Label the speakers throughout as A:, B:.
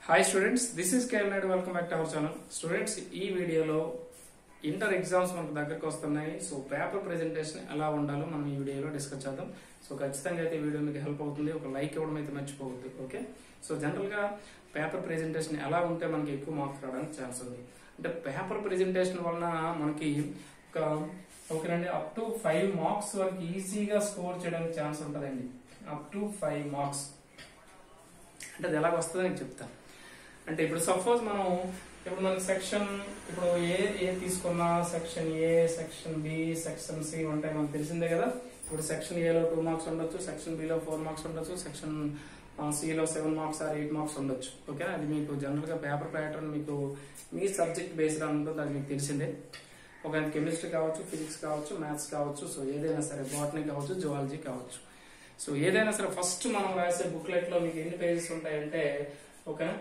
A: hi students this is KL Naidu welcome back to our channel students ఈ వీడియోలో inter exams మనకు దగ్గరకు వస్తున్నాయి సో పేపర్ ప్రెజెంటేషన్ ఎలా ఉండాలో మనం ఈ వీడియోలో డిస్కస్ చేద్దాం సో ఖచ్చితంగా అయితే ఈ వీడియో మీకు హెల్ప్ అవుతుంది ఒక లైక్ ఇవ్వడం అయితే మర్చిపోవద్దు ఓకే సో జనరల్ గా పేపర్ ప్రెజెంటేషన్ ఎలా ఉంటే మనకి ఎక్కువ మార్క్స్ రావడానికి ఛాన్స్ ఉంది అంటే పేపర్ ప్రెజెంటేషన్ వలన మనకి ఒక ఓకేనండి అప్ టు ఫైవ్ మార్క్స్ వరకు ఈజీగా స్కోర్ చేయడానికి ఛాన్స్ ఉంటుందండి అప్ టు ఫైవ్ మార్క్స్ అంటే అది ఎలాగ వస్తుందో నేను చెప్తాను అంటే ఇప్పుడు సపోజ్ మనం ఇప్పుడు మనకి సెక్షన్ ఇప్పుడు ఏ ఏ తీసుకున్నా section A section B section C ఉంటాయి మనకు తెలిసిందే కదా ఇప్పుడు సెక్షన్ ఏలో టూ మార్క్స్ ఉండొచ్చు సెక్షన్ బిలో ఫోర్ మార్క్స్ ఉండొచ్చు సెక్షన్ సిలో seven marks or eight marks ఉండొచ్చు ఓకే అది మీకు జనరల్ గా పేపర్ ప్యాటర్న్ మీకు మీ సబ్జెక్ట్ బేస్డ్ ఉంటుంది అది మీకు తెలిసిందే ఒక కెమిస్ట్రీ కావచ్చు ఫిజిక్స్ కావచ్చు మ్యాథ్స్ కావచ్చు సో ఏదైనా సరే బాటనీ కావచ్చు జువాలజీ కావచ్చు సో ఏదైనా సరే ఫస్ట్ మనం రాసే బుక్లెట్ లో మీకు ఎన్ని పేజెస్ ఉంటాయంటే ఓకేనా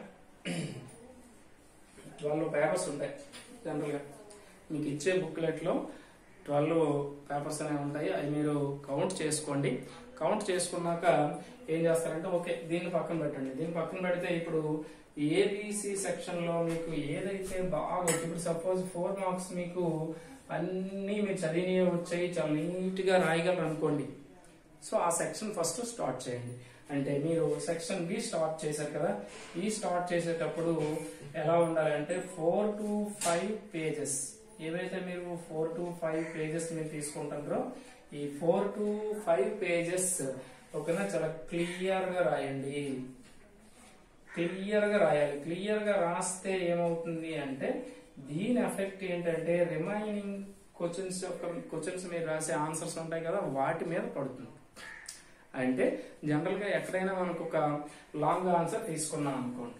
A: ట్వెల్వ్ పేపర్స్ ఉంటాయి జనరల్ గా మీకు ఇచ్చే బుక్లెట్ లో ట్వెల్వ్ పేపర్స్ అనేవి ఉంటాయి అవి మీరు కౌంట్ చేసుకోండి కౌంట్ చేసుకున్నాక ఏం చేస్తారంటే ఓకే దీన్ని పక్కన పెట్టండి దీన్ని పక్కన పెడితే ఇప్పుడు ఏబిసి సెక్షన్ లో మీకు ఏదైతే బాగా ఇప్పుడు సపోజ్ ఫోర్ మార్క్స్ మీకు అన్ని మీరు చదివి వచ్చాయి చాలా నీట్ గా రాయగలరు అనుకోండి సో ఆ సెక్షన్ ఫస్ట్ స్టార్ట్ చేయండి అంటే మీరు సెక్షన్ బి స్టార్ట్ చేశారు కదా ఈ స్టార్ట్ చేసేటప్పుడు ఎలా ఉండాలి అంటే ఫోర్ టు ఫైవ్ పేజెస్ ఏవైతే మీరు ఫోర్ టు ఫైవ్ పేజెస్ మీరు తీసుకుంటారో ఈ ఫోర్ టు ఫైవ్ పేజెస్ ఓకేనా చాలా క్లియర్ గా రాయండి క్లియర్ గా రాయాలి క్లియర్ గా రాస్తే ఏమవుతుంది అంటే దీని ఎఫెక్ట్ ఏంటంటే రిమైనింగ్ క్వశ్చన్స్ యొక్క క్వశ్చన్స్ మీరు రాసే ఆన్సర్స్ ఉంటాయి కదా వాటి మీద పడుతుంది అంటే జనరల్ గా ఎక్కడైనా మనకు ఒక లాంగ్ ఆన్సర్ తీసుకున్నాం అనుకోండి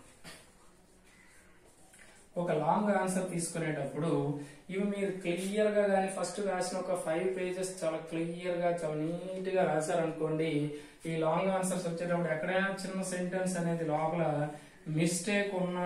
A: ఒక లాంగ్ ఆన్సర్ తీసుకునేటప్పుడు ఇవి మీరు క్లియర్ గా కానీ ఫస్ట్ రాసిన ఒక ఫైవ్ పేజెస్ చాలా క్లియర్ గా చాలా నీట్ గా రాశారనుకోండి ఈ లాంగ్ ఆన్సర్స్ వచ్చేటప్పుడు ఎక్కడైనా చిన్న సెంటెన్స్ అనేది లోపల మిస్టేక్ ఉన్నా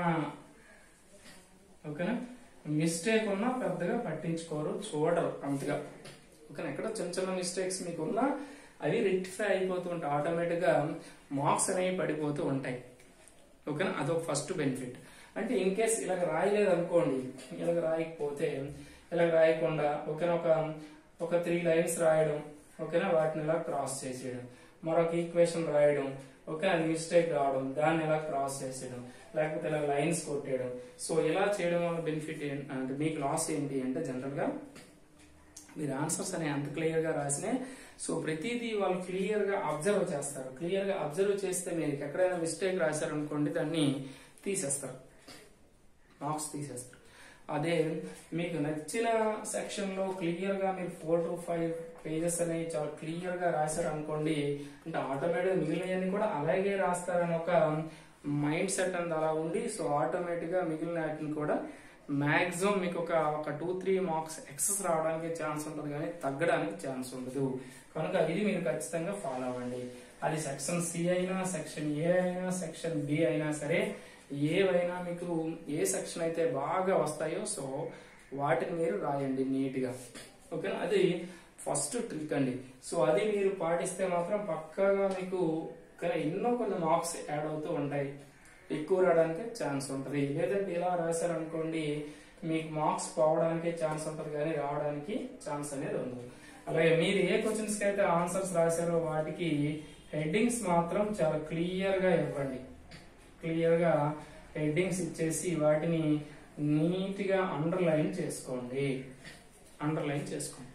A: ఓకేనా మిస్టేక్ ఉన్నా పెద్దగా పట్టించుకోరు చూడరు అంతగా ఓకేనా ఎక్కడ చిన్న చిన్న మిస్టేక్స్ మీకు ఉన్నా అవి రెక్టిఫై అయిపోతూ ఉంటాయి ఆటోమేటిక్ గా మార్క్స్ అనేవి పడిపోతూ ఉంటాయి ఓకేనా అదొక ఫస్ట్ బెనిఫిట్ అంటే ఇన్ కేస్ ఇలాగ రాయలేదు అనుకోండి ఇలాగ రాయకపోతే ఇలాగ రాయకుండా ఓకేనా ఒక ఒక త్రీ లైన్స్ రాయడం ఓకేనా వాటిని ఇలా క్రాస్ చేసేయడం మరొక ఈక్వేషన్ రాయడం ఓకే అది మిస్టేక్ రావడం దాన్ని ఇలా క్రాస్ చేసేయడం లేకపోతే ఇలా లైన్స్ కొట్టేయడం సో ఇలా చేయడం వల్ల బెనిఫిట్ అంటే మీకు లాస్ ఏంటి అంటే జనరల్ గా మీరు ఆన్సర్స్ అనే అంత క్లియర్ గా రాసినే సో ప్రతిదీ వాళ్ళు క్లియర్ గా అబ్జర్వ్ చేస్తారు క్లియర్ గా అబ్జర్వ్ చేస్తే మీరు ఎక్కడైనా మిస్టేక్ రాశారనుకోండి దాన్ని తీసేస్తారు మార్క్స్ తీసేస్తారు అదే మీకు నచ్చిన సెక్షన్ లో క్లియర్ గా మీరు ఫోర్ టు ఫైవ్ పేజెస్ అనేవి చాలా క్లియర్ గా రాశారు అనుకోండి అంటే ఆటోమేటిక్ మిగిలినవన్నీ కూడా అలాగే రాస్తారని ఒక మైండ్ సెట్ అంత అలా ఉండి సో ఆటోమేటిక్ గా మిగిలిన వాటిని కూడా మాక్సిమం మీకు ఒక ఒక టూ త్రీ మార్క్స్ ఎక్సెస్ రావడానికి ఛాన్స్ ఉంటుంది కానీ తగ్గడానికి ఛాన్స్ ఉండదు కనుక ఇది మీరు ఖచ్చితంగా ఫాలో అవ్వండి అది సెక్షన్ సి అయినా సెక్షన్ ఏ అయినా సెక్షన్ బి అయినా సరే ఏవైనా మీకు ఏ సెక్షన్ అయితే బాగా వస్తాయో సో వాటిని మీరు రాయండి నీట్ గా ఓకేనా అది ఫస్ట్ ట్రిక్ అండి సో అది మీరు పాటిస్తే మాత్రం పక్కాగా మీకు కానీ ఎన్నో కొన్ని మార్క్స్ యాడ్ అవుతూ ఉంటాయి ఎక్కువ రావడానికి ఛాన్స్ ఉంటుంది లేదంటే ఇలా రాశారనుకోండి మీకు మార్క్స్ పోవడానికి ఛాన్స్ ఉంటుంది కానీ రావడానికి ఛాన్స్ అనేది ఉండదు అలాగే మీరు ఏ క్వశ్చన్స్ కి అయితే ఆన్సర్స్ రాశారో వాటికి హెడ్డింగ్స్ మాత్రం చాలా క్లియర్ గా ఇవ్వండి క్లియర్ గా హెడ్డింగ్స్ ఇచ్చేసి వాటిని నీట్ గా అండర్లైన్ చేసుకోండి అండర్లైన్ చేసుకోండి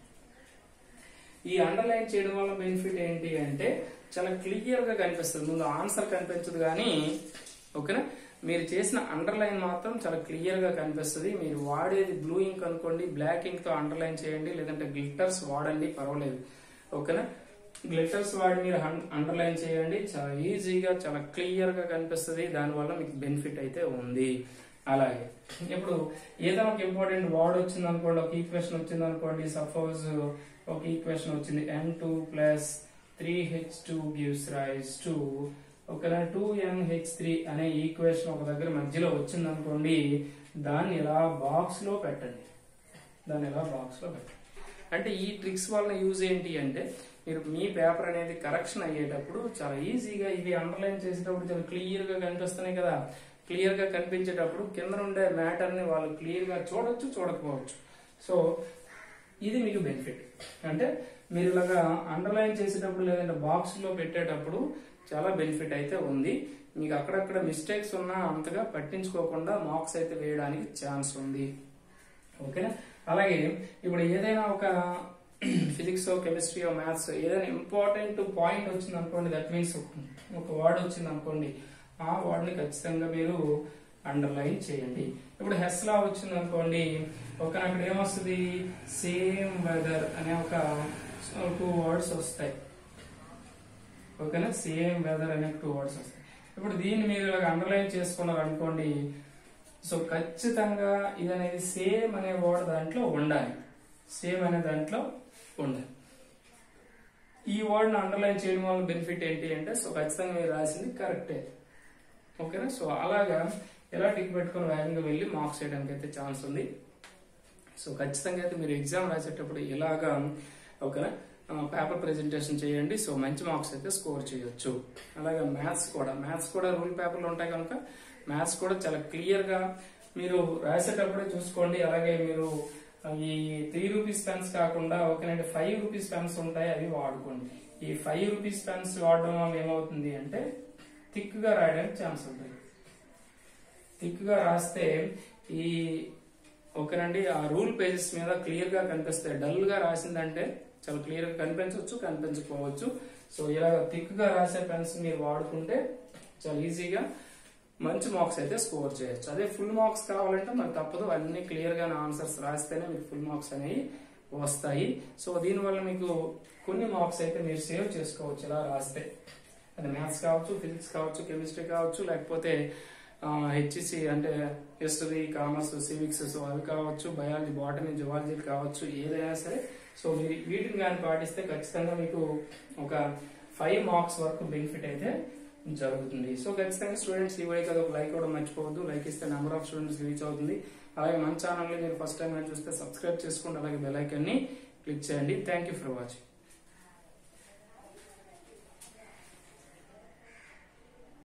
A: ఈ అండర్లైన్ చేయడం వల్ల బెనిఫిట్ ఏంటి అంటే చాలా క్లియర్ గా కనిపిస్తుంది ముందు ఆన్సర్ కనిపించదు కానీ ఓకేనా మీరు చేసిన అండర్లైన్ మాత్రం చాలా క్లియర్ గా కనిపిస్తుంది మీరు వాడేది బ్లూ ఇంక్ అనుకోండి బ్లాక్ ఇంక్ తో అండర్లైన్ చేయండి లేదంటే గ్లిటర్స్ వాడండి పర్వాలేదు ఓకేనా గ్లిటర్స్ వాడి మీరు అండర్లైన్ చేయండి చాలా ఈజీగా చాలా క్లియర్ గా కనిపిస్తుంది దానివల్ల మీకు బెనిఫిట్ అయితే ఉంది అలాగే ఇప్పుడు ఏదో ఒక ఇంపార్టెంట్ వర్డ్ వచ్చింది అనుకోండి ఒక ఈక్వేషన్ వచ్చింది అనుకోండి సపోజ్ ఒక ఈక్వేషన్ వచ్చింది N two plus three H two gives rise to ఒకవేళ టూ హెచ్ త్రీ అనే ఈక్వేషన్ ఒక దగ్గర మధ్యలో వచ్చింది అనుకోండి దాన్ని ఇలా బాక్స్ లో పెట్టండి దాన్ని ఇలా బాక్స్ లో పెట్టండి అంటే ఈ ట్రిక్స్ వల్ల యూజ్ ఏంటి అంటే మీరు మీ పేపర్ అనేది కరెక్షన్ అయ్యేటప్పుడు చాలా ఈజీగా ఇవి అండర్లైన్ చేసేటప్పుడు చాలా క్లియర్ గా కనిపిస్తున్నాయి కదా క్లియర్ గా కనిపించేటప్పుడు కింద ఉండే మ్యాటర్ ని వాళ్ళు క్లియర్ గా చూడొచ్చు చూడకపోవచ్చు సో ఇది మీకు బెనిఫిట్ అంటే మీరు ఇలాగా అండర్లైన్ చేసేటప్పుడు లేదంటే బాక్స్ లో పెట్టేటప్పుడు చాలా బెనిఫిట్ అయితే ఉంది మీకు అక్కడక్కడ మిస్టేక్స్ ఉన్నా అంతగా పట్టించుకోకుండా మార్క్స్ అయితే వేయడానికి ఛాన్స్ ఉంది ఓకేనా అలాగే ఇప్పుడు ఏదైనా ఒక ఫిజిక్స్ కెమిస్ట్రీ మ్యాథ్స్ ఏదైనా ఇంపార్టెంట్ పాయింట్ వచ్చింది అనుకోండి దట్ మీన్స్ ఒక వర్డ్ వచ్చింది అనుకోండి ఆ వర్డ్ ని ఖచ్చితంగా మీరు అండర్లైన్ చేయండి ఇప్పుడు హెస్ లా వచ్చింది అనుకోండి ఒక అక్కడ ఏమొస్తుంది సేమ్ వెదర్ అనే ఒక టూ వర్డ్స్ వస్తాయి ఓకేనా సేమ్ వెదర్ అనే టూ వర్డ్స్ వస్తాయి ఇప్పుడు దీన్ని మీరు ఇలాగ అండర్లైన్ చేసుకున్నారు అనుకోండి సో ఖచ్చితంగా ఇది అనేది సేమ్ అనే వర్డ్ దాంట్లో ఉండాలి సేమ్ అనే దాంట్లో ఉండాలి ఈ వర్డ్ అండర్లైన్ చేయడం వల్ల బెనిఫిట్ ఏంటి అంటే సో ఖచ్చితంగా మీరు రాసింది కరెక్టే ఓకేనా సో అలాగా ఎలా టిక్ పెట్టుకొని వేగంగా వెళ్ళి మార్క్స్ చేయడానికి అయితే ఛాన్స్ ఉంది సో ఖచ్చితంగా అయితే మీరు ఎగ్జామ్ రాసేటప్పుడు ఇలాగా ఓకేనా పేపర్ ప్రెజెంటేషన్ చేయండి సో మంచి మార్క్స్ అయితే స్కోర్ చేయొచ్చు అలాగే మ్యాథ్స్ కూడా మ్యాథ్స్ కూడా రూల్ పేపర్లు ఉంటాయి కనుక మ్యాథ్స్ కూడా చాలా క్లియర్ గా మీరు రాసేటప్పుడే చూసుకోండి అలాగే మీరు ఈ త్రీ రూపీస్ పెన్స్ కాకుండా ఓకేనండి ఫైవ్ రూపీస్ పెన్స్ ఉంటాయి అవి వాడుకోండి ఈ ఫైవ్ రూపీస్ పెన్స్ వాడడం వల్ల ఏమవుతుంది అంటే థిక్ గా రాయడానికి ఛాన్స్ ఉంటుంది థిక్ గా రాస్తే ఈ ఓకేనండి ఆ రూల్ పేజెస్ మీద క్లియర్ గా కనిపిస్తాయి డల్ గా రాసిందంటే చాలా క్లియర్ గా కనిపించవచ్చు కనిపించకపోవచ్చు సో ఇలా థిక్ గా రాసే పెన్స్ మీరు వాడుకుంటే చాలా ఈజీగా మంచి మార్క్స్ అయితే స్కోర్ చేయొచ్చు అదే ఫుల్ మార్క్స్ కావాలంటే మరి తప్పదు అన్ని క్లియర్ గా ఆన్సర్స్ రాస్తేనే మీకు ఫుల్ మార్క్స్ అనేవి వస్తాయి సో దీనివల్ల మీకు కొన్ని మార్క్స్ అయితే మీరు సేవ్ చేసుకోవచ్చు ఇలా రాస్తే అది మ్యాథ్స్ కావచ్చు ఫిజిక్స్ కావచ్చు కెమిస్ట్రీ కావచ్చు లేకపోతే హెచ్ఈసి అంటే హిస్టరీ కామర్స్ సివిక్స్ సో అవి కావచ్చు బయాలజీ బాటనీ జువాలజీ కావచ్చు ఏదైనా సరే సో మీరు వీటిని కానీ పాటిస్తే ఖచ్చితంగా మీకు ఒక ఫైవ్ మార్క్స్ వరకు బెనిఫిట్ అయితే జరుగుతుంది సో ఖచ్చితంగా స్టూడెంట్స్ ఈ వైపు ఒక లైక్ కూడా మర్చిపోవద్దు లైక్ ఇస్తే నెంబర్ ఆఫ్ స్టూడెంట్స్ రీచ్ అవుతుంది అలాగే మన ఛానల్ని మీరు ఫస్ట్ టైం చూస్తే సబ్స్క్రైబ్ చేసుకోండి అలాగే బెల్ ఐకన్ని క్లిక్ చేయండి థ్యాంక్ యూ ఫర్ వాచింగ్